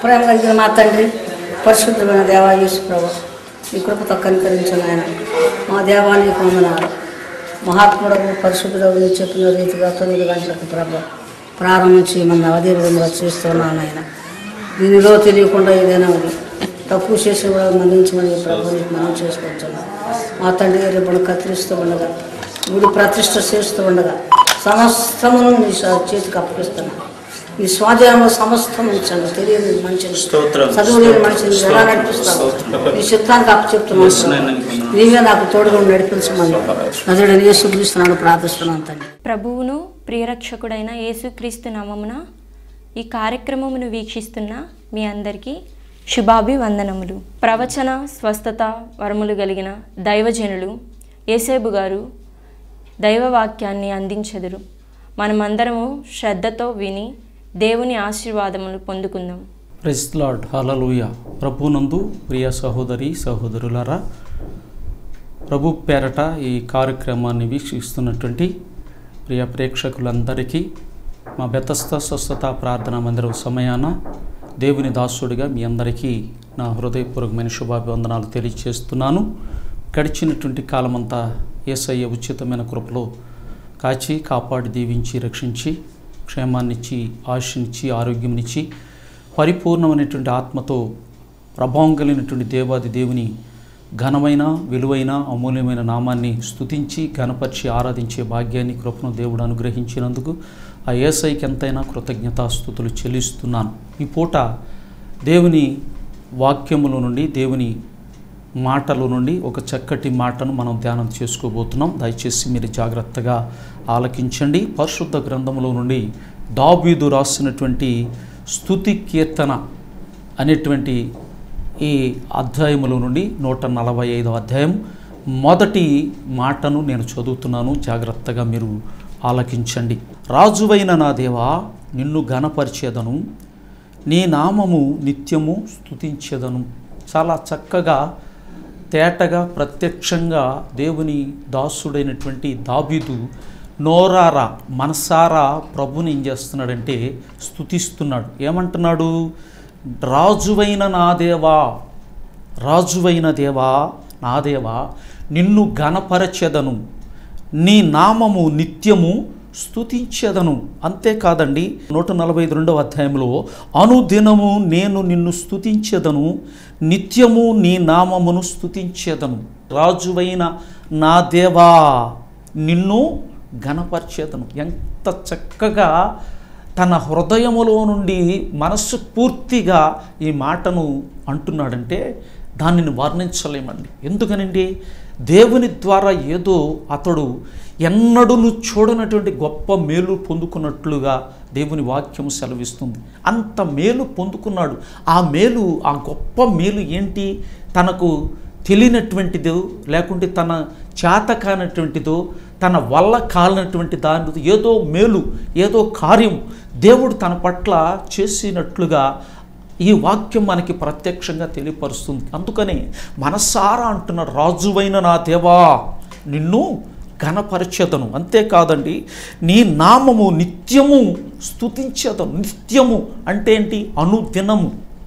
ప్రేమ కలిగిన మా తండ్రి పరిశుద్ధమైన దేవా యేసు ప్రభు ఈ కృపతో కనికరించిన ఆయన మా దేవానికి వందనాలు మహాత్ముడకు పరిశుద్ధుడు నీ చెప్పిన రీతిగా తొమ్మిది గంటలకు ప్రభు ప్రారంభం చేయమని అదే విధంగా చేస్తున్నాను ఆయన దీనిలో తెలియకుండా ఏదైనా ఉంది తక్కువ చేసిన కూడా మన్నించమని ప్రభు నీకు మనం చేసుకుంటున్నాం మా తండ్రి గారి ఇప్పుడు కత్తిరిస్తూ ఉండగా గుడి ప్రతిష్ట చేస్తూ ఉండగా సమస్తమును నీ చేతికి అప్పగిస్తున్నాను ఈ స్వాధ్యాయంలో సమస్తం ఉంచండి తెలియని మనిషిని స్తోత్రం. చదువులేని మనిషిని ఎలా నడిపిస్తావు స్తోత్రం. నీ చిత్తానికి అప్పచెప్తున్నాను నీవే నాకు తోడుగా నడిపించమని నదుడని యేసు క్రీస్తున్నాను ప్రార్థిస్తున్నాను తండ్రి ప్రభువును ప్రియరక్షకుడైన యేసుక్రీస్తు నామమున ఈ కార్యక్రమమును వీక్షిస్తున్న మీ అందరికీ శుభాభివందనములు ప్రవచన స్వస్థత వరములు కలిగిన దైవజనులు ఏసేబు గారు దైవవాక్యాన్ని అందించెదరు మనమందరము శ్రద్ధతో విని దేవుని ఆశీర్వాదములు పొందుకుందాం ప్రెస్ లార్డ్ హలలుయ ప్రభునందు ప్రియ సహోదరి సహోదరులారా ప్రభు పేరట ఈ కార్యక్రమాన్ని వీక్షిస్తున్నటువంటి ప్రియ ప్రేక్షకులందరికీ మా బెతస్థ స్వస్థత ప్రార్థన మందిరం సమయాన దేవుని దాసుడిగా మీ అందరికీ నా హృదయపూర్వకమైన శుభాభివందనాలు తెలియజేస్తున్నాను గడిచినటువంటి కాలమంతా ఏసయ్య ఉచితమైన కృపలో కాచి కాపాడి దీవించి రక్షించి క్షేమాన్నిచ్చి ఆశనిచ్చి ఆరోగ్యంనిచ్చి పరిపూర్ణమైనటువంటి ఆత్మతో ప్రభావం కలిగినటువంటి దేవాది దేవుని ఘనమైన విలువైన అమూల్యమైన నామాన్ని స్తుతించి ఘనపరిచి ఆరాధించే భాగ్యాన్ని కృపను దేవుడు అనుగ్రహించినందుకు ఆ ఏసైకి ఎంతైనా కృతజ్ఞతాస్థుతులు చెల్లిస్తున్నాను ఈ పూట దేవుని వాక్యముల నుండి దేవుని మాటల నుండి ఒక చక్కటి మాటను మనం ధ్యానం చేసుకోబోతున్నాం దయచేసి మీరు జాగ్రత్తగా ఆలకించండి పరిశుద్ధ గ్రంథములో నుండి దాబీదు రాసినటువంటి స్తుతి కీర్తన అనేటువంటి ఈ అధ్యాయముల నుండి నూట నలభై ఐదో అధ్యాయం మొదటి మాటను నేను చదువుతున్నాను జాగ్రత్తగా మీరు ఆలకించండి రాజువైన నా దేవా నిన్ను ఘనపరిచేదను నీ నామము నిత్యము స్తుతించేదను చాలా చక్కగా తేటగా ప్రత్యక్షంగా దేవుని దాసుడైనటువంటి దాబీదు నోరారా మనసారా ప్రభుని ఏం చేస్తున్నాడంటే స్తుతిస్తున్నాడు ఏమంటున్నాడు రాజువైన నా దేవా రాజువైన దేవా నా దేవా నిన్ను ఘనపరచెదను నీ నామము నిత్యము స్తుతించెదను అంతేకాదండి నూట నలభై ఐదు రెండవ అధ్యాయంలో అనుదినము నేను నిన్ను స్తుతించెదను నిత్యము నీ నామమును స్తుతించెదను రాజువైన నా దేవా నిన్ను ఘనపరిచేదను ఎంత చక్కగా తన హృదయములో నుండి మనస్సు పూర్తిగా ఈ మాటను అంటున్నాడంటే దానిని వర్ణించలేమండి ఎందుకనండి దేవుని ద్వారా ఏదో అతడు ఎన్నడూను చూడనటువంటి గొప్ప మేలు పొందుకున్నట్లుగా దేవుని వాక్యం సెలవిస్తుంది అంత మేలు పొందుకున్నాడు ఆ మేలు ఆ గొప్ప మేలు ఏంటి తనకు తెలియనటువంటిదో లేకుంటే తన చేత కానటువంటిదో తన వల్ల కాలినటువంటి దాని ఏదో మేలు ఏదో కార్యం దేవుడు తన పట్ల చేసినట్లుగా ఈ వాక్యం మనకి ప్రత్యక్షంగా తెలియపరుస్తుంది అందుకని మనసారా అంటున్న రాజువైన నా దేవా నిన్ను ఘనపరచెదను అంతేకాదండి నీ నామము నిత్యము స్తుతించేదను నిత్యము అంటే ఏంటి అనుదినము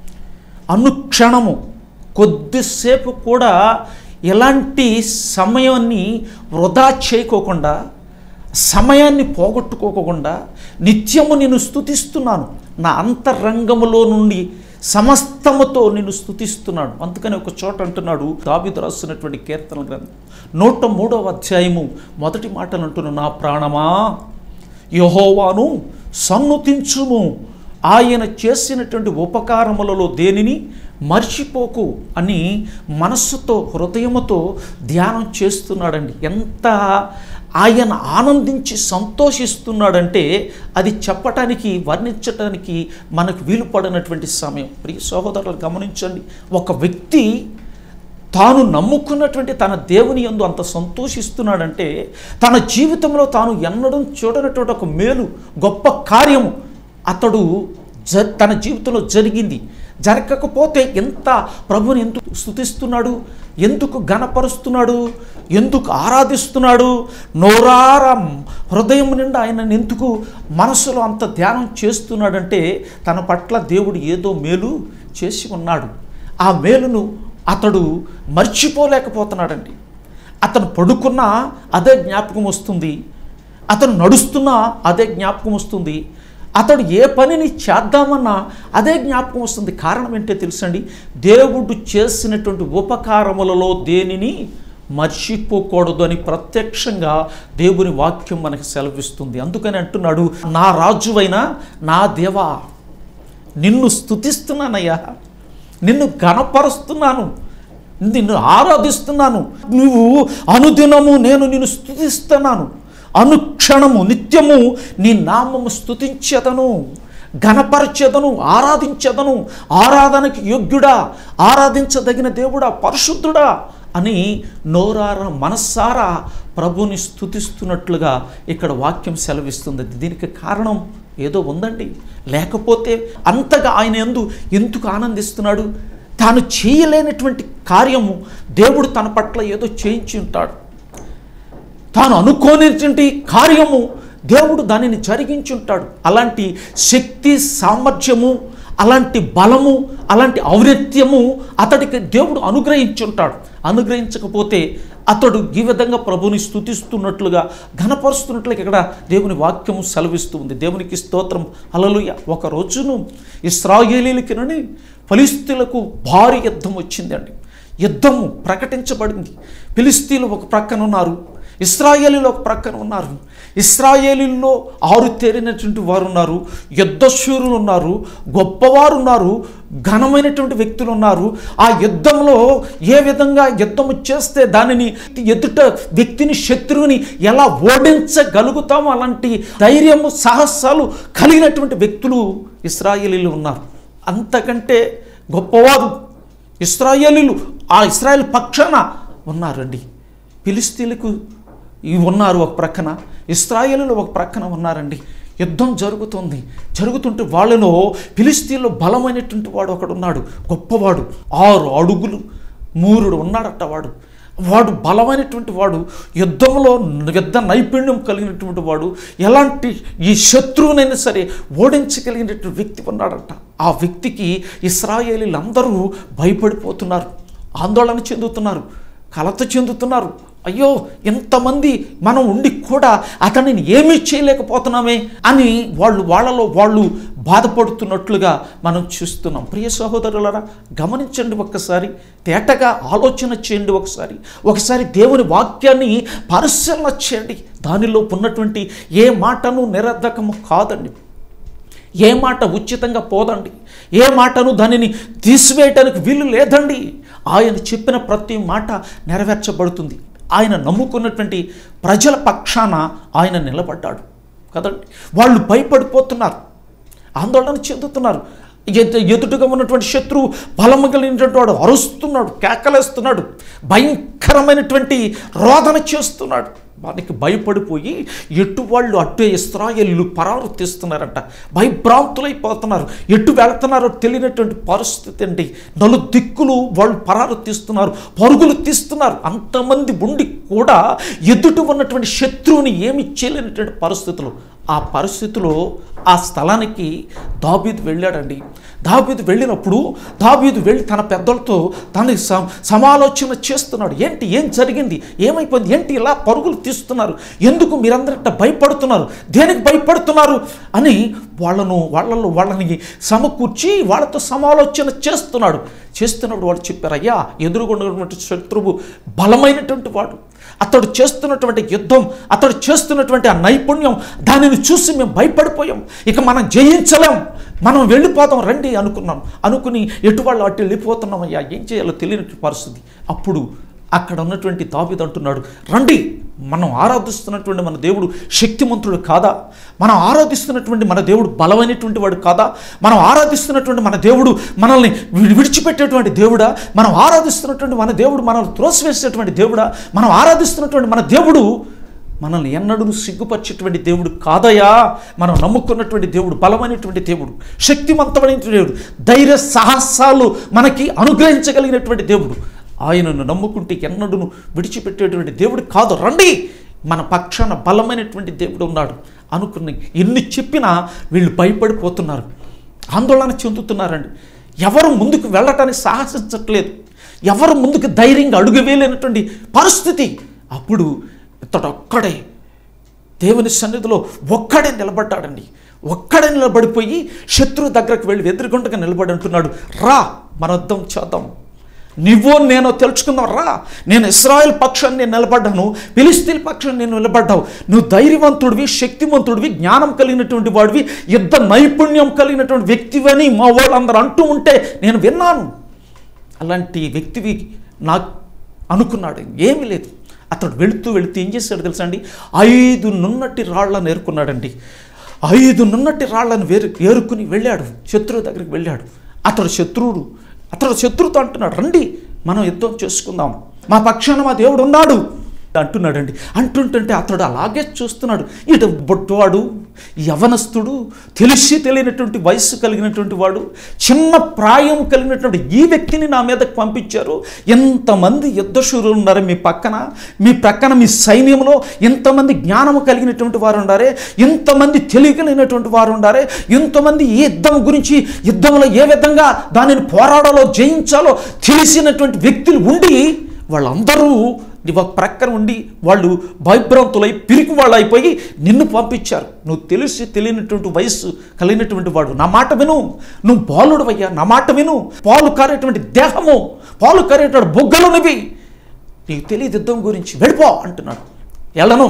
అనుక్షణము కొద్దిసేపు కూడా ఎలాంటి సమయాన్ని వృధా చేయకోకుండా సమయాన్ని పోగొట్టుకోకుండా నిత్యము నేను స్తుతిస్తున్నాను నా అంతరంగములో నుండి సమస్తముతో నేను స్తుతిస్తున్నాడు అందుకని ఒక చోట అంటున్నాడు దాబిదు రాస్తున్నటువంటి కీర్తన గ్రంథం నూట మూడవ అధ్యాయము మొదటి మాటలు అంటున్న నా ప్రాణమా యహోవాను సన్నుతించుము ఆయన చేసినటువంటి ఉపకారములలో దేనిని మర్చిపోకు అని మనస్సుతో హృదయముతో ధ్యానం చేస్తున్నాడండి ఎంత ఆయన ఆనందించి సంతోషిస్తున్నాడంటే అది చెప్పటానికి వర్ణించటానికి మనకు వీలు పడినటువంటి సమయం ప్రియ సహోదరులు గమనించండి ఒక వ్యక్తి తాను నమ్ముకున్నటువంటి తన దేవుని యందు అంత సంతోషిస్తున్నాడంటే తన జీవితంలో తాను ఎన్నడూ చూడనటువంటి ఒక మేలు గొప్ప కార్యము అతడు జ తన జీవితంలో జరిగింది జరగకపోతే ఎంత ప్రభుని ఎందుకు స్థుతిస్తున్నాడు ఎందుకు గణపరుస్తున్నాడు ఎందుకు ఆరాధిస్తున్నాడు నోరారం హృదయం నిండా ఆయన ఎందుకు మనసులో అంత ధ్యానం చేస్తున్నాడంటే తన పట్ల దేవుడు ఏదో మేలు చేసి ఉన్నాడు ఆ మేలును అతడు మర్చిపోలేకపోతున్నాడండి అతను పడుకున్నా అదే జ్ఞాపకం వస్తుంది అతను నడుస్తున్నా అదే జ్ఞాపకం వస్తుంది అతడు ఏ పనిని చేద్దామన్నా అదే జ్ఞాపకం వస్తుంది కారణం ఏంటో తెలుసండి దేవుడు చేసినటువంటి ఉపకారములలో దేనిని మర్చిపోకూడదు అని ప్రత్యక్షంగా దేవుని వాక్యం మనకు సెలవిస్తుంది అందుకని అంటున్నాడు నా రాజువైన నా దేవా నిన్ను స్తుతిస్తున్నానయ్యా నిన్ను గణపరుస్తున్నాను నిన్ను ఆరాధిస్తున్నాను నువ్వు అనుదినము నేను నిన్ను స్తుతిస్తున్నాను అనుక్షణము నిత్యము నీ నామము స్తుతించదను గణపరచెదను ఆరాధించదను ఆరాధనకి యోగ్యుడా ఆరాధించదగిన దేవుడా పరిశుద్ధుడా అని నోరార మనస్సారా ప్రభుని స్తుతిస్తున్నట్లుగా ఇక్కడ వాక్యం సెలవిస్తుంది దీనికి కారణం ఏదో ఉందండి లేకపోతే అంతగా ఆయన ఎందు ఎందుకు ఆనందిస్తున్నాడు తాను చేయలేనటువంటి కార్యము దేవుడు తన పట్ల ఏదో చేయించి ఉంటాడు తాను అనుకోనిటువంటి కార్యము దేవుడు దానిని జరిగించి ఉంటాడు అలాంటి శక్తి సామర్థ్యము అలాంటి బలము అలాంటి ఔన్నత్యము అతడికి దేవుడు అనుగ్రహించి ఉంటాడు అనుగ్రహించకపోతే అతడు ఈ విధంగా ప్రభుని స్తుతిస్తున్నట్లుగా ఘనపరుస్తున్నట్లుగా ఇక్కడ దేవుని వాక్యము సెలవిస్తూ ఉంది దేవునికి స్తోత్రం అలలుయ ఒక రోజును ఇస్రాయేలీలకినని ఫలిస్తీలకు భారీ యుద్ధం వచ్చిందండి యుద్ధము ప్రకటించబడింది ఫిలిస్తీన్లు ఒక ప్రక్కన ఉన్నారు ఇస్రాయేలీలు ఒక ప్రక్కన ఉన్నారు ఇస్రాయేలీల్లో ఆరు తేరినటువంటి వారు ఉన్నారు యుద్ధశూరులు ఉన్నారు గొప్పవారు ఉన్నారు ఘనమైనటువంటి వ్యక్తులు ఉన్నారు ఆ యుద్ధంలో ఏ విధంగా యుద్ధము చేస్తే దానిని ఎదుట వ్యక్తిని శత్రువుని ఎలా ఓడించగలుగుతామో అలాంటి ధైర్యము సాహసాలు కలిగినటువంటి వ్యక్తులు ఇస్రాయేలీలు ఉన్నారు అంతకంటే గొప్పవారు ఇస్రాయేలీలు ఆ ఇస్రాయేల్ పక్షాన ఉన్నారండి ఫిలిస్తీన్లకు ఇవి ఉన్నారు ఒక ప్రక్కన ఇస్రాయేలులు ఒక ప్రక్కన ఉన్నారండి యుద్ధం జరుగుతుంది జరుగుతుంటే వాళ్ళలో ఫిలిస్తీన్లో బలమైనటువంటి వాడు ఒకడు ఉన్నాడు గొప్పవాడు ఆరు అడుగులు మూరుడు ఉన్నాడట వాడు వాడు బలమైనటువంటి వాడు యుద్ధంలో యుద్ధ నైపుణ్యం కలిగినటువంటి వాడు ఎలాంటి ఈ శత్రువునైనా సరే ఓడించగలిగినటువంటి వ్యక్తి ఉన్నాడట ఆ వ్యక్తికి ఇస్రాయేలీలందరూ భయపడిపోతున్నారు ఆందోళన చెందుతున్నారు కలత చెందుతున్నారు అయ్యో ఎంతమంది మనం ఉండి కూడా అతనిని ఏమీ చేయలేకపోతున్నామే అని వాళ్ళు వాళ్ళలో వాళ్ళు బాధపడుతున్నట్లుగా మనం చూస్తున్నాం ప్రియ సహోదరులరా గమనించండి ఒక్కసారి తేటగా ఆలోచన చేయండి ఒకసారి ఒకసారి దేవుని వాక్యాన్ని పరిశీలన చేయండి దానిలో ఉన్నటువంటి ఏ మాటను నిరర్ధకము కాదండి ఏ మాట ఉచితంగా పోదండి ఏ మాటను దానిని తీసివేయటానికి వీలు లేదండి ఆయన చెప్పిన ప్రతి మాట నెరవేర్చబడుతుంది ఆయన నమ్ముకున్నటువంటి ప్రజల పక్షాన ఆయన నిలబడ్డాడు కదండి వాళ్ళు భయపడిపోతున్నారు ఆందోళన చెందుతున్నారు ఎదు- ఎదుటుగా ఉన్నటువంటి శత్రువు బలము కలిగినటువంటి వాడు అరుస్తున్నాడు కేకలేస్తున్నాడు భయంకరమైనటువంటి రోదన చేస్తున్నాడు వానికి భయపడిపోయి ఎటు వాళ్ళు అటు ఇస్రాయేలు పరారు తీస్తున్నారంట భయభ్రాంతులైపోతున్నారు ఎటు వెళ్తున్నారో తెలియనటువంటి పరిస్థితి అండి నలు దిక్కులు వాళ్ళు పరారు తీస్తున్నారు పరుగులు తీస్తున్నారు అంతమంది ఉండి కూడా ఎదుటి ఉన్నటువంటి శత్రువుని ఏమి చేయలేనటువంటి పరిస్థితులు ఆ పరిస్థితిలో ఆ స్థలానికి దాబీదు వెళ్ళాడండి దాబీదు వెళ్ళినప్పుడు దాబీదు వెళ్ళి తన పెద్దలతో తన స- సమాలోచన చేస్తున్నాడు ఏంటి ఏం జరిగింది ఏమైపోయింది ఏంటి ఇలా పరుగులు తీస్తున్నారు ఎందుకు మీరందరిట భయపడుతున్నారు దేనికి భయపడుతున్నారు అని వాళ్ళను వాళ్ళలో వాళ్ళని సమకూర్చి వాళ్ళతో సమాలోచన చేస్తున్నాడు చేస్తున్నప్పుడు వాళ్ళు చెప్పారు అయ్యా ఎదురుగున్నటువంటి శత్రువు బలమైనటువంటి వాడు అతడు చేస్తున్నటువంటి యుద్ధం అతడు చేస్తున్నటువంటి ఆ నైపుణ్యం దానిని చూసి మేము భయపడిపోయాం ఇక మనం జయించలేం మనం వెళ్ళిపోతాం రండి అనుకున్నాం అనుకుని ఎటు వాళ్ళు అటు వెళ్ళిపోతున్నాం అయ్యా ఏం చేయాలో తెలియని పరిస్థితి అప్పుడు అక్కడ ఉన్నటువంటి దావిదు అంటున్నాడు రండి మనం ఆరాధిస్తున్నటువంటి మన దేవుడు శక్తిమంతుడు కాదా మనం ఆరాధిస్తున్నటువంటి మన దేవుడు బలమైనటువంటి వాడు కాదా మనం ఆరాధిస్తున్నటువంటి మన దేవుడు మనల్ని వి- విడిచిపెట్టేటువంటి దేవుడా మనం ఆరాధిస్తున్నటువంటి మన దేవుడు మనల్ని త్రోసివేసేటువంటి దేవుడా మనం ఆరాధిస్తున్నటువంటి మన దేవుడు మనల్ని ఎన్నడూ సిగ్గుపరిచేటువంటి దేవుడు కాదయా మనం నమ్ముకున్నటువంటి దేవుడు బలమైనటువంటి దేవుడు శక్తివంతమైనటువంటి దేవుడు ధైర్య సాహసాలు మనకి అనుగ్రహించగలిగినటువంటి దేవుడు ఆయనను నమ్ముకుంటే ఎన్నడూ విడిచిపెట్టేటువంటి దేవుడు కాదు రండి మన పక్షాన బలమైనటువంటి దేవుడు ఉన్నాడు అనుకుని ఎన్ని చెప్పినా వీళ్ళు భయపడిపోతున్నారు ఆందోళన చెందుతున్నారండి ఎవరు ముందుకు వెళ్ళటానికి సాహసించట్లేదు ఎవరు ముందుకు ధైర్యంగా అడుగు వేయలేనటువంటి పరిస్థితి అప్పుడు ఇతడు ఒక్కడే దేవుని సన్నిధిలో ఒక్కడే నిలబడ్డాడండి ఒక్కడే నిలబడిపోయి శత్రువు దగ్గరకు వెళ్ళి ఎదురుగుండగా నిలబడి అంటున్నాడు రా మన యుద్ధం చేద్దాం నువ్వో నేను తెలుసుకుందాం రా నేను ఇస్రాయల్ పక్షాన్ని నేను నిలబడ్డాను ఫిలిస్తీన్ పక్షాన్ని నేను నిలబడ్డావు నువ్వు ధైర్యవంతుడివి శక్తివంతుడివి జ్ఞానం కలిగినటువంటి వాడివి యుద్ధ నైపుణ్యం కలిగినటువంటి వ్యక్తివని మా వాళ్ళందరూ అంటూ ఉంటే నేను విన్నాను అలాంటి వ్యక్తివి నాకు అనుకున్నాడు ఏమీ లేదు అతడు వెళుతూ వెళుతూ ఏం చేశాడు తెలుసా అండి ఐదు నున్నటి రాళ్లను ఏరుకున్నాడండి ఐదు నున్నటి రాళ్లను వేరు ఏరుకుని వెళ్ళాడు శత్రువు దగ్గరికి వెళ్ళాడు అతడు శత్రువుడు అతడు శత్రువుతో అంటున్నాడు రండి మనం యుద్ధం చేసుకుందాం మా పక్షాన మా దేవుడు ఉన్నాడు అంటున్నాడండి అంటుంటుంటే అతడు అలాగే చూస్తున్నాడు ఇటు బొట్టువాడు యవనస్తుడు తెలిసి తెలియనటువంటి వయస్సు కలిగినటువంటి వాడు చిన్న ప్రాయం కలిగినటువంటి ఈ వ్యక్తిని నా మీదకి పంపించారు ఎంతమంది యుద్ధశూరులు ఉన్నారు మీ పక్కన మీ పక్కన మీ సైన్యంలో ఎంతమంది జ్ఞానము కలిగినటువంటి వారు ఉండారే ఎంతమంది తెలియగలిగినటువంటి వారు ఉండారే ఎంతమంది ఈ యుద్ధం గురించి యుద్ధంలో ఏ విధంగా దానిని పోరాడాలో జయించాలో తెలిసినటువంటి వ్యక్తులు ఉండి వాళ్ళందరూ ఒక ప్రక్కన ఉండి వాళ్ళు భయభ్రాంతులై పిరికి వాళ్ళు అయిపోయి నిన్ను పంపించారు నువ్వు తెలిసి తెలియనటువంటి వయస్సు కలిగినటువంటి వాడు నా మాట విను నువ్వు బాలుడు అయ్యా నా మాట విను పాలు కారేటువంటి దేహము పాలు కారేటువంటి బొగ్గలు నువ్వి నీకు తెలియదు యుద్ధం గురించి వెళ్ళిపో అంటున్నాడు ఎళ్ళను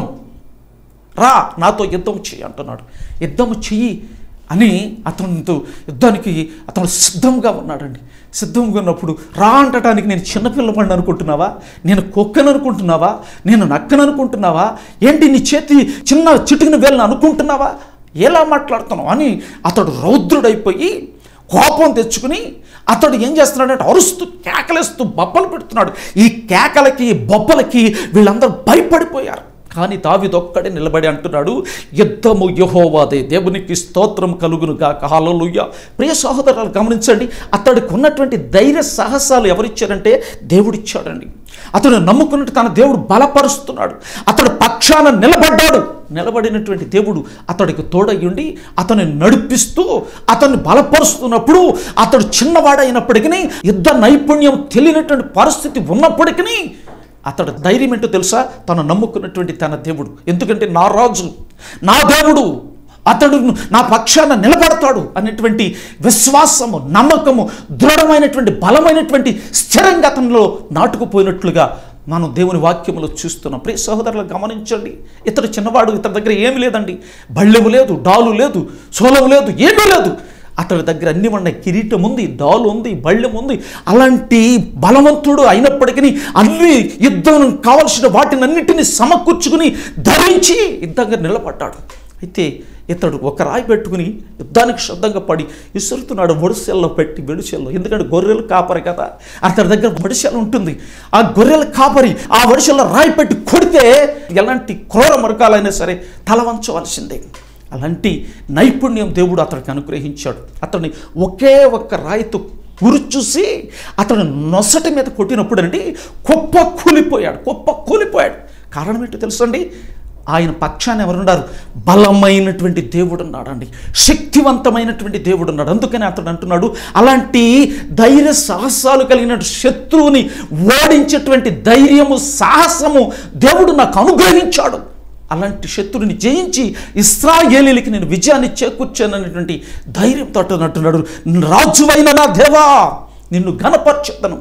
రా నాతో యుద్ధం చెయ్యి అంటున్నాడు యుద్ధం చెయ్యి అని అతనితో యుద్ధానికి అతను సిద్ధంగా ఉన్నాడండి సిద్ధంగా ఉన్నప్పుడు రా అంటడానికి నేను చిన్నపిల్లవాడిని అనుకుంటున్నావా నేను కుక్కను అనుకుంటున్నావా నేను నక్కను అనుకుంటున్నావా ఏంటి నీ చేతి చిన్న చిటికిన వేలను అనుకుంటున్నావా ఎలా మాట్లాడుతున్నావు అని అతడు రౌద్రుడైపోయి కోపం తెచ్చుకుని అతడు ఏం చేస్తున్నాడంటే అరుస్తూ కేకలేస్తూ బొబ్బలు పెడుతున్నాడు ఈ కేకలకి బొబ్బలకి వీళ్ళందరూ భయపడిపోయారు కానీ దావిదొక్కడే నిలబడి అంటున్నాడు యుద్ధము యహోవాదే దేవునికి స్తోత్రం కలుగును గాక హల్లెలూయా ప్రియ సహోదరులు గమనించండి అతడికి ఉన్నటువంటి ధైర్య సాహసాలు ఎవరిచ్చారంటే దేవుడిచ్చాడండి అతడు నమ్ముకున్నట్టు తన దేవుడు బలపరుస్తున్నాడు అతడు పక్షాన నిలబడ్డాడు నిలబడినటువంటి దేవుడు అతడికి తోడయ్యుండి అతన్ని నడిపిస్తూ అతన్ని బలపరుస్తున్నప్పుడు అతడు చిన్నవాడైనప్పటికీ యుద్ధ నైపుణ్యం తెలియనటువంటి పరిస్థితి ఉన్నప్పటికీ అతడు ధైర్యం ఏంటో తెలుసా తను నమ్ముకున్నటువంటి తన దేవుడు ఎందుకంటే నా రాజు నా దేవుడు అతడు నా పక్షాన నిలబడతాడు అనేటువంటి విశ్వాసము నమ్మకము దృఢమైనటువంటి బలమైనటువంటి స్థిరంగా అతనిలో నాటుకుపోయినట్లుగా మనం దేవుని వాక్యములో చూస్తున్నాం ప్రియ సహోదరులు గమనించండి ఇతడు చిన్నవాడు ఇతని దగ్గర ఏమీ లేదండి బళ్ళెము లేదు డాలు లేదు సోలము లేదు ఏమీ లేదు అతడి దగ్గర అన్ని ఉన్నాయి కిరీటం ఉంది డాలు ఉంది బళ్ళెం ఉంది అలాంటి బలవంతుడు అయినప్పటికీ అన్ని యుద్ధం కావలసిన వాటిని అన్నిటినీ సమకూర్చుకుని ధరించి యుద్ధంగా నిలబడ్డాడు అయితే ఇతడు ఒక రాయి పెట్టుకుని యుద్ధానికి శ్రద్ధంగా పడి విసురుతున్నాడు ఒడిసెల్లో పెట్టి వెడిసెల్లో ఎందుకంటే గొర్రెలు కాపరి కదా అతడి దగ్గర ఒడిసెల ఉంటుంది ఆ గొర్రెల కాపరి ఆ ఒడిసెల్లో రాయి పెట్టి కొడితే ఎలాంటి క్రూర మృగాలైనా సరే తల వంచవలసిందే అలాంటి నైపుణ్యం దేవుడు అతడికి అనుగ్రహించాడు అతన్ని ఒకే ఒక్క రాయితో గురిచూసి అతను నొసటి మీద కొట్టినప్పుడు అండి కుప్ప కూలిపోయాడు కుప్ప కూలిపోయాడు కారణం ఏంటో తెలుసండి ఆయన పక్షాన్ని ఎవరున్నారు బలమైనటువంటి దేవుడు ఉన్నాడండి శక్తివంతమైనటువంటి దేవుడు ఉన్నాడు అందుకని అతడు అంటున్నాడు అలాంటి ధైర్య సాహసాలు కలిగిన శత్రువుని ఓడించేటువంటి ధైర్యము సాహసము దేవుడు నాకు అనుగ్రహించాడు అలాంటి శత్రుని జయించి ఇస్రాయేలీలకి నేను విజయాన్ని చేకూర్చాననేటువంటి ధైర్యంతో అంటున్నాడు రాజువైన నా దేవా నిన్ను ఘనపరచెదను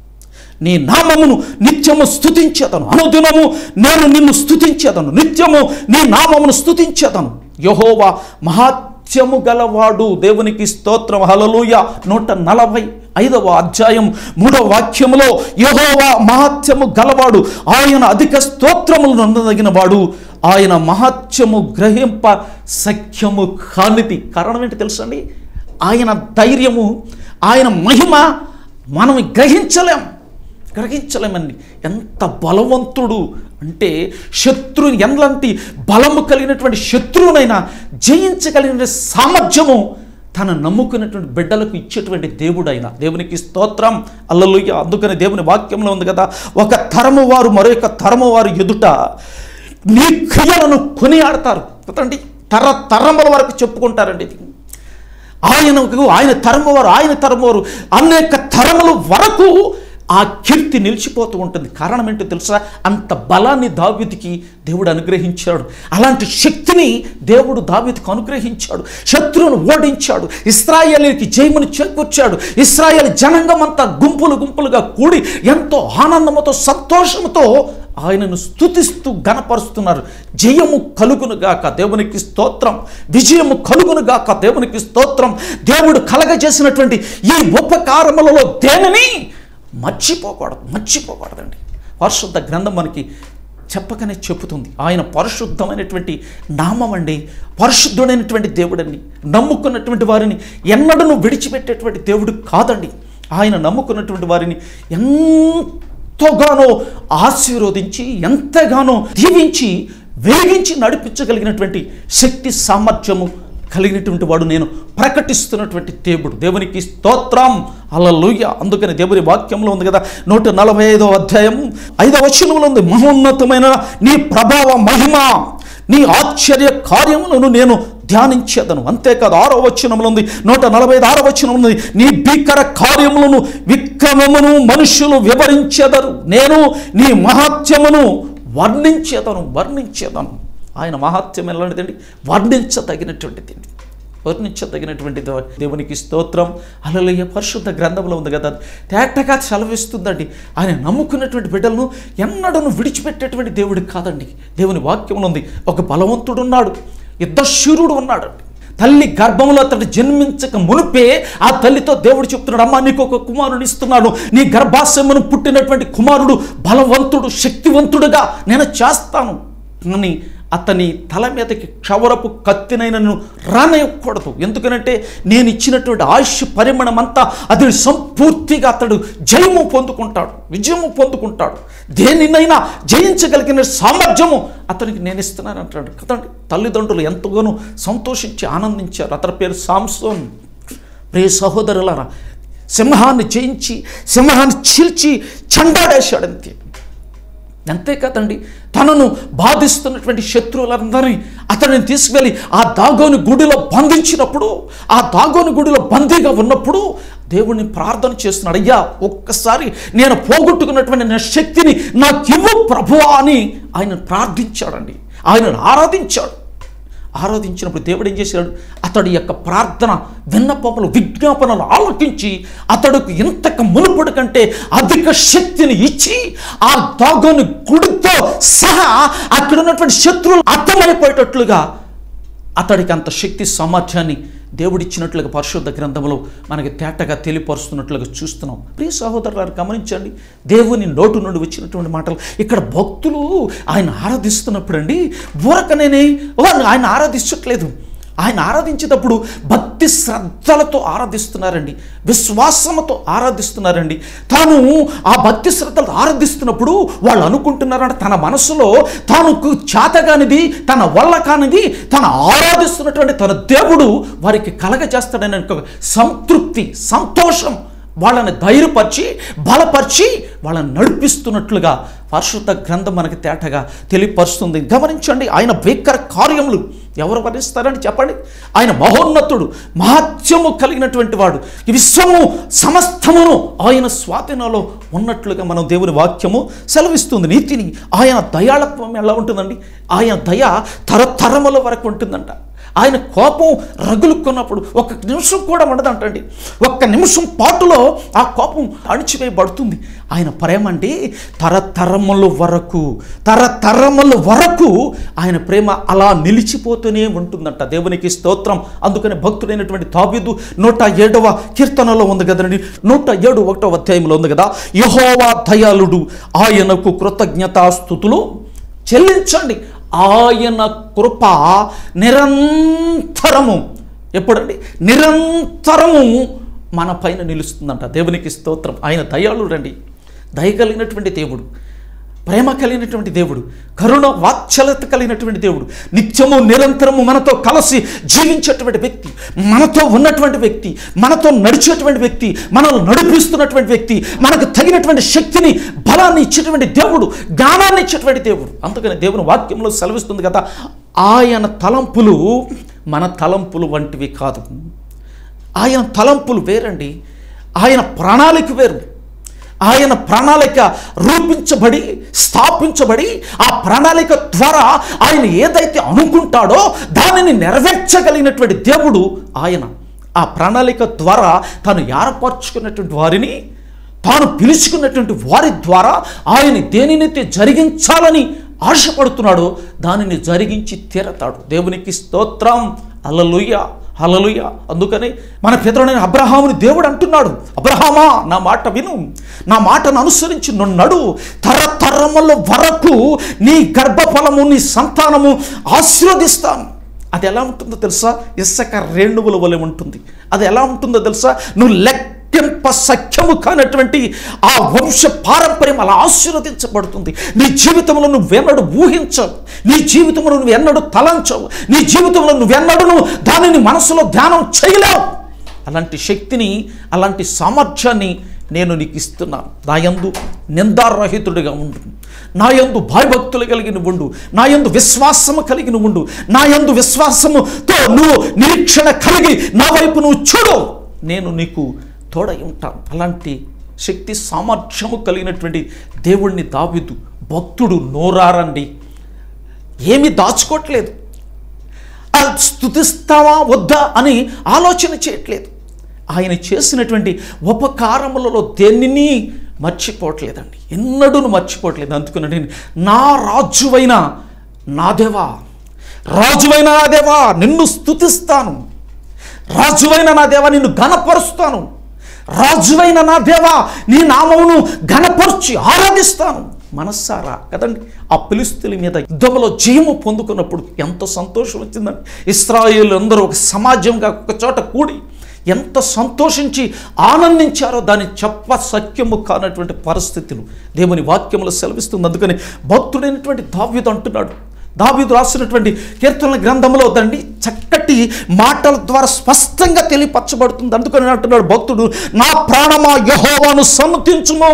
నీ నామమును నిత్యము స్తుతించేదను అనుదినము నేను నిన్ను స్తుతించేదను నిత్యము నీ నామమును స్తుతించేదను యహోవా మహాత్యము గలవాడు దేవునికి స్తోత్రం హలలుయ నూట నలభై ఐదవ అధ్యాయం మూడవ వాక్యములో యహోవా మహాత్యము గలవాడు ఆయన అధిక స్తోత్రములు నందదగిన వాడు ఆయన మహాత్యము గ్రహింప సఖ్యము కానిది కారణం ఏంటి తెలుసండి ఆయన ధైర్యము ఆయన మహిమ మనం గ్రహించలేం గ్రహించలేమని ఎంత బలవంతుడు అంటే శత్రువుని ఎలాంటి బలము కలిగినటువంటి శత్రువునైనా జయించగలిగిన సామర్థ్యము తన నమ్ముకున్నటువంటి బిడ్డలకు ఇచ్చేటువంటి దేవుడు ఆయన దేవునికి స్తోత్రం అల్లలుయ్య అందుకని దేవుని వాక్యంలో ఉంది కదా ఒక తరము వారు మరొక తరము వారు ఎదుట నీ క్రియలను కొనియాడతారు కదండి తర తరముల వరకు చెప్పుకుంటారండి ఇది ఆయనకు ఆయన తరము వారు ఆయన తరము వారు అనేక తరముల వరకు ఆ కీర్తి నిలిచిపోతూ ఉంటుంది కారణం ఏంటో తెలుసా అంత బలాన్ని దావీదికి దేవుడు అనుగ్రహించాడు అలాంటి శక్తిని దేవుడు దావీదికి అనుగ్రహించాడు శత్రువును ఓడించాడు ఇస్రాయేలీకి జయమును చేకూర్చాడు ఇస్రాయేల్ జనాంగం అంతా గుంపులు గుంపులుగా కూడి ఎంతో ఆనందముతో సంతోషముతో ఆయనను స్తుతిస్తూ గణపరుస్తున్నారు జయము కలుగునుగాక దేవునికి స్తోత్రం విజయము కలుగునుగాక దేవునికి స్తోత్రం దేవుడు కలగజేసినటువంటి ఈ ఉపకారములలో దేనిని మర్చిపోకూడదు మర్చిపోకూడదండి పరిశుద్ధ గ్రంథం మనకి చెప్పకనే చెప్పుతుంది ఆయన పరిశుద్ధమైనటువంటి నామం అండి పరిశుద్ధుడైనటువంటి దేవుడండి నమ్ముకున్నటువంటి వారిని ఎన్నడూ విడిచిపెట్టేటువంటి దేవుడు కాదండి ఆయన నమ్ముకున్నటువంటి వారిని ఎంతగానో ఆశీర్వదించి ఎంతగానో దీవించి వేగించి నడిపించగలిగినటువంటి శక్తి సామర్థ్యము కలిగినటువంటి వాడు నేను ప్రకటిస్తున్నటువంటి దేవుడు దేవునికి స్తోత్రం అలలుయ్య అందుకని దేవుని వాక్యంలో ఉంది కదా నూట నలభై ఐదవ అధ్యాయం ఐదవ వచనంలో ఉంది మహోన్నతమైన నీ ప్రభావ మహిమ నీ ఆశ్చర్య కార్యములను నేను ధ్యానించేదను అంతేకాదు ఆరో వచనంలో ఉంది నూట నలభై ఐదు ఆరో వచనం ఉంది నీ భీకర కార్యములను విక్రమమును మనుషులు వివరించెదరు నేను నీ మహాత్యమును వర్ణించేదను వర్ణించేదను ఆయన మహాత్యం ఎలాంటిదండి వర్ణించదగినటువంటిది వర్ణించదగినటువంటి దేవ- దేవునికి స్తోత్రం అలలయ్య పరిశుద్ధ గ్రంథంలో ఉంది కదా తేటగా సెలవిస్తుందండి ఆయన నమ్ముకున్నటువంటి బిడ్డలను ఎన్నడను విడిచిపెట్టేటువంటి దేవుడు కాదండి దేవుని వాక్యంలో ఉంది ఒక బలవంతుడు ఉన్నాడు యుద్ధశూరుడు ఉన్నాడు తల్లి గర్భంలో అతడు జన్మించక మునిపే ఆ తల్లితో దేవుడు చెప్తున్నాడు అమ్మా నీకు ఒక కుమారుని ఇస్తున్నాను నీ గర్భాశయమును పుట్టినటువంటి కుమారుడు బలవంతుడు శక్తివంతుడుగా నేను చేస్తాను అని అతని తల మీదకి క్షవరపు కత్తినైనను రానివ్వకూడదు ఎందుకనంటే నేను ఇచ్చినటువంటి ఆయుష్ పరిమాణం అంతా అది సంపూర్తిగా అతడు జయము పొందుకుంటాడు విజయము పొందుకుంటాడు దేనినైనా జయించగలిగిన సామర్థ్యము అతనికి నేను ఇస్తున్నాను అంటాడు కదండి తల్లిదండ్రులు ఎంతగానో సంతోషించి ఆనందించారు అతని పేరు సాంసోన్ ప్రియ సహోదరులారా సింహాన్ని జయించి సింహాన్ని చీల్చి చెండాడేశాడు అంతే అంతేకాదండి తనను బాధిస్తున్నటువంటి శత్రువులందరినీ అతనిని తీసుకువెళ్ళి ఆ దాగోని గుడిలో బంధించినప్పుడు ఆ దాగోని గుడిలో బందీగా ఉన్నప్పుడు దేవుణ్ణి ప్రార్థన చేస్తున్నాడు అయ్యా ఒక్కసారి నేను పోగొట్టుకున్నటువంటి నా శక్తిని నాకు ఇవ్వు ప్రభువా అని ఆయన ప్రార్థించాడండి ఆయనను ఆరాధించాడు ఆరాధించినప్పుడు దేవుడు ఏం చేశాడు అతడి యొక్క ప్రార్థన విన్నపములు విజ్ఞాపనలు ఆలోకించి అతడుకు ఇంతకు మునుపటి కంటే అధిక శక్తిని ఇచ్చి ఆ దాగోని గుడితో సహా అక్కడ ఉన్నటువంటి శత్రువులు అర్థమైపోయేటట్లుగా అతడికి అంత శక్తి సామర్థ్యాన్ని దేవుడిచ్చినట్లుగా పరిశుద్ధ గ్రంథంలో మనకి తేటగా తెలియపరుస్తున్నట్లుగా చూస్తున్నాం ప్రియ సహోదరులారు గమనించండి దేవుని నోటు నుండి వచ్చినటువంటి మాటలు ఇక్కడ భక్తులు ఆయన ఆరాధిస్తున్నప్పుడు అండి ఊరకనేనే వారు ఆయన ఆరాధించట్లేదు ఆయన ఆరాధించేటప్పుడు భక్తి శ్రద్ధలతో ఆరాధిస్తున్నారండి విశ్వాసంతో ఆరాధిస్తున్నారండి తాను ఆ భక్తి శ్రద్ధలతో ఆరాధిస్తున్నప్పుడు వాళ్ళు అనుకుంటున్నారంటే తన మనసులో తానుకు చేతగానిది తన వల్ల కానిది తను ఆరాధిస్తున్నటువంటి తన దేవుడు వారికి కలగజేస్తాడని ఒక సంతృప్తి సంతోషం వాళ్ళని ధైర్యపరిచి బలపరిచి వాళ్ళని నడిపిస్తున్నట్లుగా పరిశుద్ధ గ్రంథం మనకి తేటగా తెలియపరుస్తుంది గమనించండి ఆయన భీకర కార్యములు ఎవరు వర్ణిస్తారని చెప్పండి ఆయన మహోన్నతుడు మహత్యము కలిగినటువంటి వాడు ఈ విశ్వము సమస్తమును ఆయన స్వాధీనంలో ఉన్నట్లుగా మనం దేవుని వాక్యము సెలవిస్తుంది నీతిని ఆయన దయాళత్వం ఎలా ఉంటుందండి ఆయన దయ తరతరముల వరకు ఉంటుందంట ఆయన కోపం రగులుకున్నప్పుడు ఒక నిమిషం కూడా ఉండదంటండి ఒక్క నిమిషం పాటులో ఆ కోపం అణిచివేయబడుతుంది ఆయన ప్రేమ అండి తరతరముల వరకు తరతరముల వరకు ఆయన ప్రేమ అలా నిలిచిపోతూనే ఉంటుందంట దేవునికి స్తోత్రం అందుకని భక్తుడైనటువంటి తాబీదు నూట ఏడవ కీర్తనలో ఉంది కదండి నూట ఏడు ఒకటో అధ్యాయంలో ఉంది కదా యహోవా దయాళుడు ఆయనకు కృతజ్ఞతాస్థుతులు చెల్లించండి ఆయన కృప నిరంతరము ఎప్పుడండి నిరంతరము మన పైన నిలుస్తుందంట దేవునికి స్తోత్రం ఆయన దయాళుడండి దయ కలిగినటువంటి దేవుడు ప్రేమ కలిగినటువంటి దేవుడు కరుణ వాత్సల్యత కలిగినటువంటి దేవుడు నిత్యము నిరంతరము మనతో కలిసి జీవించేటువంటి వ్యక్తి మనతో ఉన్నటువంటి వ్యక్తి మనతో నడిచేటువంటి వ్యక్తి మనల్ని నడిపిస్తున్నటువంటి వ్యక్తి మనకు తగినటువంటి శక్తిని బలాన్ని ఇచ్చేటువంటి దేవుడు జ్ఞానాన్ని ఇచ్చేటువంటి దేవుడు అందుకని దేవుని వాక్యంలో సెలవిస్తుంది కదా ఆయన తలంపులు మన తలంపులు వంటివి కాదు ఆయన తలంపులు వేరండి ఆయన ప్రణాళిక వేరు ఆయన ప్రణాళిక రూపించబడి స్థాపించబడి ఆ ప్రణాళిక ద్వారా ఆయన ఏదైతే అనుకుంటాడో దానిని నెరవేర్చగలిగినటువంటి దేవుడు ఆయన ఆ ప్రణాళిక ద్వారా తాను ఏర్పరచుకున్నటువంటి వారిని తాను పిలుచుకున్నటువంటి వారి ద్వారా ఆయన దేనినైతే జరిగించాలని ఆశపడుతున్నాడో దానిని జరిగించి తీరతాడు దేవునికి స్తోత్రం అల్లలుయ్య హలలుయ అందుకని మన పితరుడైన అబ్రహాముని దేవుడు అంటున్నాడు అబ్రహామా నా మాట విను నా మాటను అనుసరించి నడు తరతరముల వరకు నీ గర్భఫలము నీ సంతానము ఆశీర్వదిస్తాను అది ఎలా ఉంటుందో తెలుసా ఇసుక రేణువుల వలె ఉంటుంది అది ఎలా ఉంటుందో తెలుసా నువ్వు లెక్కింప సఖ్యము కానటువంటి ఆ వంశ పారంపర్యం అలా ఆశీర్వదించబడుతుంది నీ జీవితంలో నువ్వెన్నడు ఊహించవు నీ జీవితంలో నువ్వు ఎన్నడూ తలంచవు నీ జీవితంలో నువ్వెన్నడూ దానిని మనసులో ధ్యానం చేయలేవు అలాంటి శక్తిని అలాంటి సామర్థ్యాన్ని నేను నీకు ఇస్తున్నాను నా యందు నిందారహితుడిగా ఉండు నా యందు భయభక్తులు కలిగిన ఉండు నా యందు విశ్వాసము కలిగిన ఉండు నా యందు విశ్వాసముతో నువ్వు నిరీక్షణ కలిగి నా వైపు నువ్వు చూడు నేను నీకు తోడై ఉంటాను అలాంటి శక్తి సామర్థ్యము కలిగినటువంటి దేవుణ్ణి దావిదు భక్తుడు నోరారండి ఏమీ దాచుకోవట్లేదు ఆ స్థుతిస్తావా వద్దా అని ఆలోచన చేయట్లేదు ఆయన చేసినటువంటి ఉపకారములలో దేనిని మర్చిపోవట్లేదండి ఎన్నడూ మర్చిపోవట్లేదు అందుకని నా రాజువైన నా దేవా రాజువైన నా దేవా నిన్ను స్థుతిస్తాను రాజువైన నా దేవా నిన్ను ఘనపరుస్తాను రాజువైన నా దేవా నీ నామమును ఘనపరిచి ఆరాధిస్తాను మనస్సారా కదండి ఆ పిలుస్తుల మీద యుద్ధంలో జయము పొందుకున్నప్పుడు ఎంత సంతోషం వచ్చిందండి ఇస్రాయేల్ అందరూ ఒక సమాజంగా ఒక చోట కూడి ఎంత సంతోషించి ఆనందించారో దాన్ని చెప్ప సత్యము కానటువంటి పరిస్థితులు దేవుని వాక్యములో సెలవిస్తుంది అందుకని భక్తుడైనటువంటి దావ్యుడు అంటున్నాడు దావీదు రాసినటువంటి కీర్తనల గ్రంథంలో దండి చక్కటి మాటల ద్వారా స్పష్టంగా తెలియపరచబడుతుంది అందుకని అంటున్నాడు భక్తుడు నా ప్రాణమా యహోవాను సమ్మతించుము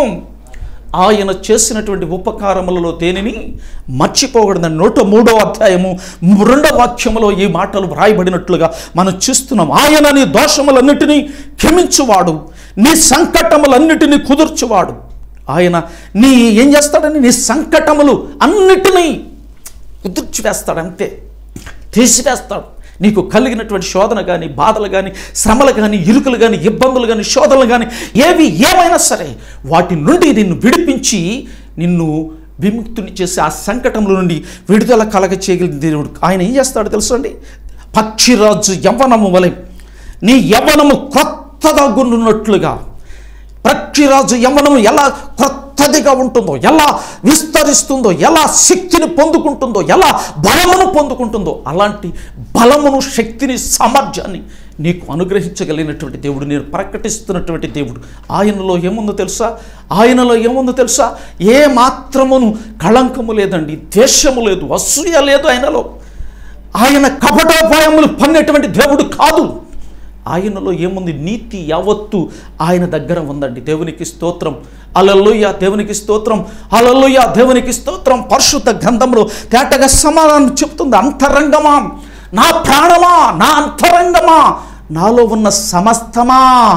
ఆయన చేసినటువంటి ఉపకారములలో దేనిని మర్చిపోకూడదని నూట మూడో అధ్యాయము రెండో వాక్యములో ఈ మాటలు వ్రాయబడినట్లుగా మనం చూస్తున్నాం ఆయన నీ దోషములన్నిటినీ క్షమించువాడు నీ సంకటములన్నిటినీ కుదుర్చువాడు ఆయన నీ ఏం చేస్తాడని నీ సంకటములు అన్నిటినీ కుదుర్చి వేస్తాడు అంతే తీసివేస్తాడు నీకు కలిగినటువంటి శోధన కానీ బాధలు కానీ శ్రమలు కానీ ఇరుకులు కానీ ఇబ్బందులు కానీ శోధనలు కానీ ఏవి ఏమైనా సరే వాటి నుండి నిన్ను విడిపించి నిన్ను విముక్తుని చేసి ఆ సంకటంలో నుండి విడుదల కలగ చేయగలిగిన దేవుడు ఆయన ఏం చేస్తాడో తెలుసు అండి పక్షిరాజు యవ్వనము వలె నీ యవ్వనము కొత్తగా గుండున్నట్లుగా పక్షిరాజు యవ్వనము ఎలా కొత్తదిగా ఉంటుందో ఎలా విస్తరిస్తుందో ఎలా శక్తిని పొందుకుంటుందో ఎలా బలమును పొందుకుంటుందో అలాంటి బలమును శక్తిని సామర్థ్యాన్ని నీకు అనుగ్రహించగలిగినటువంటి దేవుడు నేను ప్రకటిస్తున్నటువంటి దేవుడు ఆయనలో ఏముందో తెలుసా ఆయనలో ఏముందో తెలుసా ఏ మాత్రమును కళంకము లేదండి ద్వేషము లేదు అసూయ లేదు ఆయనలో ఆయన కపటోపాయములు పన్నటువంటి దేవుడు కాదు ఆయనలో ఏముంది నీతి యావత్తు ఆయన దగ్గర ఉందండి దేవునికి స్తోత్రం అలల్లుయ దేవునికి స్తోత్రం అలల్లుయ దేవునికి స్తోత్రం పరిశుద్ధ గ్రంథంలో తేటగా సమాధానం చెప్తుంది అంతరంగమా నా ప్రాణమా నా అంతరంగమా నాలో ఉన్న సమస్తమా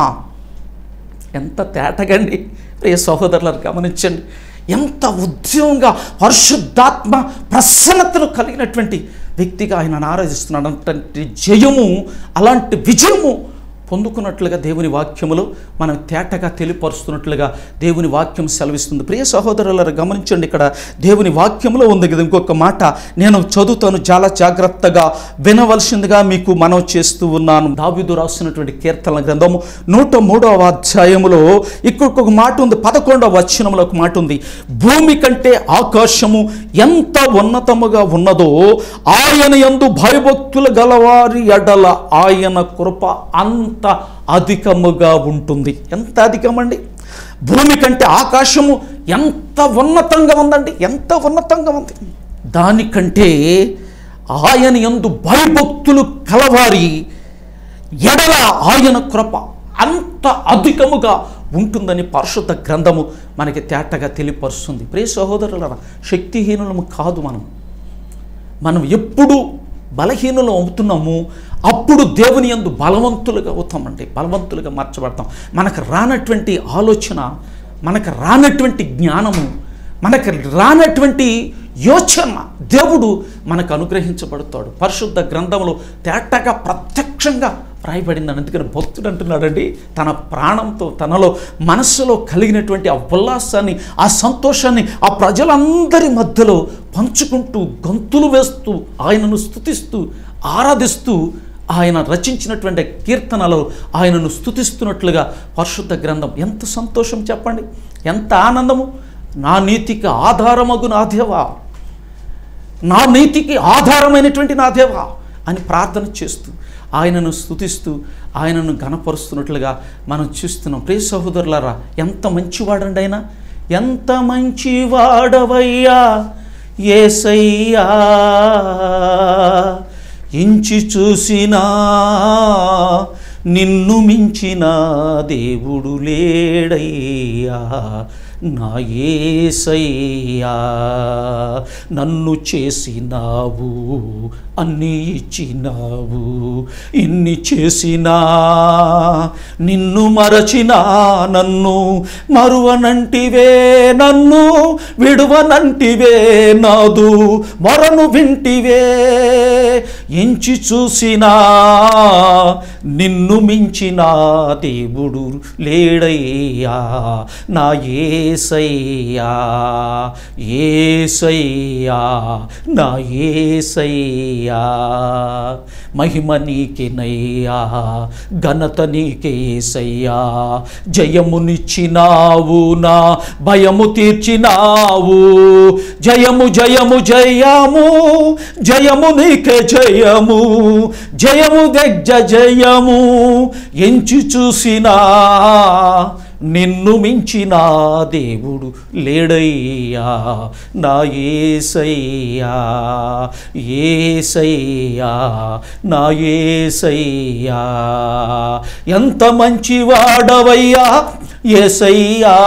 ఎంత తేటగండి ప్రియ సహోదరులను గమనించండి ఎంత ఉద్యమంగా పరిశుద్ధాత్మ ప్రసన్నతను కలిగినటువంటి వ్యక్తిగా ఆయన ఆరాధిస్తున్నాడు అంటే జయము అలాంటి విజయము పొందుకున్నట్లుగా దేవుని వాక్యములో మనం తేటగా తెలియపరుస్తున్నట్లుగా దేవుని వాక్యం సెలవిస్తుంది ప్రియ సహోదరులను గమనించండి ఇక్కడ దేవుని వాక్యంలో ఉంది కదా ఇంకొక మాట నేను చదువుతాను చాలా జాగ్రత్తగా వినవలసిందిగా మీకు మనం చేస్తూ ఉన్నాను దావిదు రాసినటువంటి కీర్తన గ్రంథము నూట మూడవ అధ్యాయములో ఇంకొక మాట ఉంది పదకొండవ వచనంలో ఒక మాట ఉంది భూమి కంటే ఆకాశము ఎంత ఉన్నతముగా ఉన్నదో ఆయన యందు భయభక్తులు గలవారి ఎడల ఆయన కృప అంత అధికముగా ఉంటుంది ఎంత అధికమండి భూమి కంటే ఆకాశము ఎంత ఉన్నతంగా ఉందండి ఎంత ఉన్నతంగా ఉంది దానికంటే ఆయన యందు భయభక్తులు కలవారి ఎడల ఆయన కృప అంత అధికముగా ఉంటుందని పరిశుద్ధ గ్రంథము మనకి తేటగా తెలియపరుస్తుంది ప్రియ సహోదరుల శక్తిహీనులము కాదు మనం మనం ఎప్పుడు బలహీనులు అవుతున్నాము అప్పుడు దేవుని యందు బలవంతులుగా అవుతామండి బలవంతులుగా మార్చబడతాం మనకు రానటువంటి ఆలోచన మనకు రానటువంటి జ్ఞానము మనకు రానటువంటి యోచన దేవుడు మనకు అనుగ్రహించబడతాడు పరిశుద్ధ గ్రంథంలో తేటగా ప్రత్యక్షంగా రాయబడిందని అందుకని భక్తుడు అంటున్నాడండి తన ప్రాణంతో తనలో మనస్సులో కలిగినటువంటి ఆ ఉల్లాసాన్ని ఆ సంతోషాన్ని ఆ ప్రజలందరి మధ్యలో పంచుకుంటూ గంతులు వేస్తూ ఆయనను స్తుతిస్తూ ఆరాధిస్తూ ఆయన రచించినటువంటి కీర్తనలో ఆయనను స్తుతిస్తున్నట్లుగా పరిశుద్ధ గ్రంథం ఎంత సంతోషం చెప్పండి ఎంత ఆనందము నా నీతికి ఆధారమగు నా దేవా నా నీతికి ఆధారమైనటువంటి నా దేవా అని ప్రార్థన చేస్తూ ఆయనను స్తుతిస్తూ ఆయనను గణపరుస్తున్నట్లుగా మనం చూస్తున్నాం ప్రియ సహోదరులారా ఎంత మంచివాడండి ఆయన ఎంత మంచివాడవయ్యా ఏసయ్యా ఇంచి చూసినా నిన్ను మించిన దేవుడు లేడయ్యా నా ఏసయ్యా నన్ను చేసినావు అన్నీ ఇచ్చినావు ఇన్ని చేసినా నిన్ను మరచినా నన్ను మరువనంటివే నన్ను విడువనంటివే నాదు మొరను వింటివే ఎంచి చూసినా నిన్ను మించిన దేవుడు లేడయ్యా నా ఏసయ్యా ఏసయ్యా నా ఏసయ్యా మహిమ నీకేనయ్యా ఘనత నీకేసయ్యా జయమునిచ్చినావు నా భయము తీర్చినావు జయము జయము జయము జయము నీకే జయము జయము దగ్గ జయము ఎంచి చూసినా నిన్ను మించిన దేవుడు లేడయ్యా నా ఏసయ్యా ఏసయ్యా నా ఏసయ్యా ఎంత మంచివాడవయ్యా ఏసయ్యా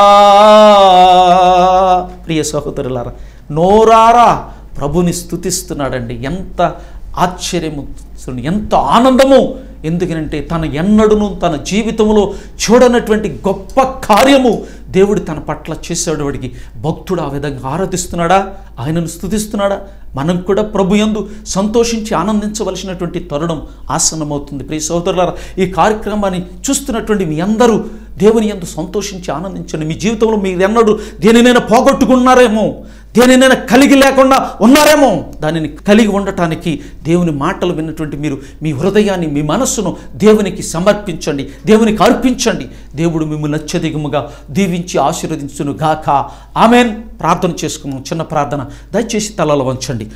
ప్రియ సహోదరులారా నోరారా ప్రభుని స్తుతిస్తున్నాడండి ఎంత ఆశ్చర్యము చూడండి, ఎంత ఆనందము ఎందుకనంటే తన ఎన్నడును తన జీవితంలో చూడనటువంటి గొప్ప కార్యము దేవుడు తన పట్ల చేశాడు వాడికి భక్తుడు ఆ విధంగా ఆరాధిస్తున్నాడా ఆయనను స్తుతిస్తున్నాడా మనం కూడా ప్రభు యందు సంతోషించి ఆనందించవలసినటువంటి తరుణం ఆసన్నమవుతుంది ప్రియ సహోదరులారా ఈ కార్యక్రమాన్ని చూస్తున్నటువంటి మీ అందరూ దేవుని యందు సంతోషించి ఆనందించండి మీ జీవితంలో మీరు ఎన్నడూ దేనినైనా పోగొట్టుకున్నారేమో దేనినైనా కలిగి లేకుండా ఉన్నారేమో దానిని కలిగి ఉండటానికి దేవుని మాటలు విన్నటువంటి మీరు మీ హృదయాన్ని మీ మనస్సును దేవునికి సమర్పించండి దేవునికి అర్పించండి దేవుడు మిమ్మల్ని అత్యధికముగా దీవించి ఆశీర్వదించును గాక ఆమెన్ ప్రార్థన చేసుకున్నాం చిన్న ప్రార్థన దయచేసి తలలో వంచండి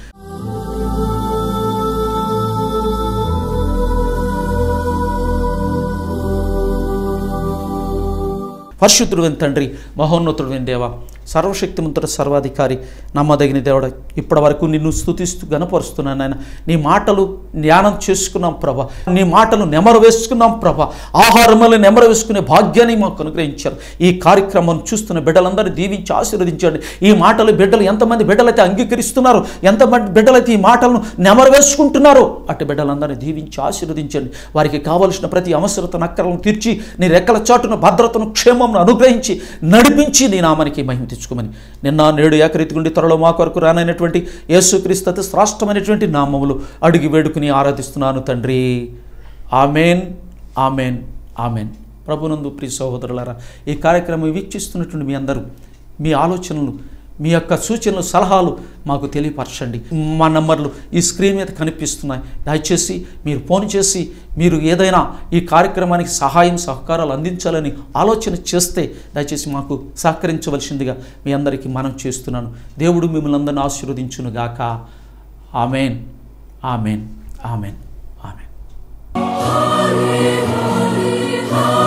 పరిశుద్ధుడు తండ్రి మహోన్నతుడు దేవ సర్వశక్తిమంతుడ సర్వాధికారి నమ్మదగిన దేవుడ ఇప్పటి వరకు నిన్ను స్తుతిస్తూ గనపరుస్తున్నాను నాయన నీ మాటలు ధ్యానం చేసుకున్నాం ప్రభ నీ మాటలు నెమరు వేసుకున్నాం ప్రభ ఆహారములు నెమరు వేసుకునే భాగ్యాన్ని మాకు అనుగ్రహించారు ఈ కార్యక్రమం చూస్తున్న బిడ్డలందరూ దీవించి ఆశీర్వదించండి ఈ మాటలు బిడ్డలు ఎంతమంది బిడ్డలైతే అంగీకరిస్తున్నారు ఎంతమంది బిడ్డలైతే ఈ మాటలను నెమరు వేసుకుంటున్నారో అటు బిడ్డలందరినీ దీవించి ఆశీర్వదించండి వారికి కావలసిన ప్రతి అవసరతను అక్కలను తీర్చి నీ రెక్కల చాటున భద్రతను క్షేమమును అనుగ్రహించి నడిపించి నీ నామానికి మహిమ తెచ్చుకోమని నిన్న నేడు ఏకరీతి గుండి త్వరలో మా కొరకు రానైనటువంటి యేసుక్రీస్తు అతి శ్రాష్టమైనటువంటి నామములు అడిగి వేడుకుని ఆరాధిస్తున్నాను తండ్రి ఆమెన్ ఆమెన్ ఆమెన్ ప్రభునందు ప్రియ సహోదరులారా ఈ కార్యక్రమం వీక్షిస్తున్నటువంటి మీ అందరూ మీ ఆలోచనలు మీ యొక్క సూచనలు సలహాలు మాకు తెలియపరచండి మా నంబర్లు ఈ స్క్రీన్ మీద కనిపిస్తున్నాయి దయచేసి మీరు ఫోన్ చేసి మీరు ఏదైనా ఈ కార్యక్రమానికి సహాయం సహకారాలు అందించాలని ఆలోచన చేస్తే దయచేసి మాకు సహకరించవలసిందిగా మీ అందరికీ మనం చేస్తున్నాను దేవుడు మిమ్మల్ని అందరిని ఆశీర్వదించును గాక ఆమెన్ ఆమెన్ ఆమెన్ ఆమెన్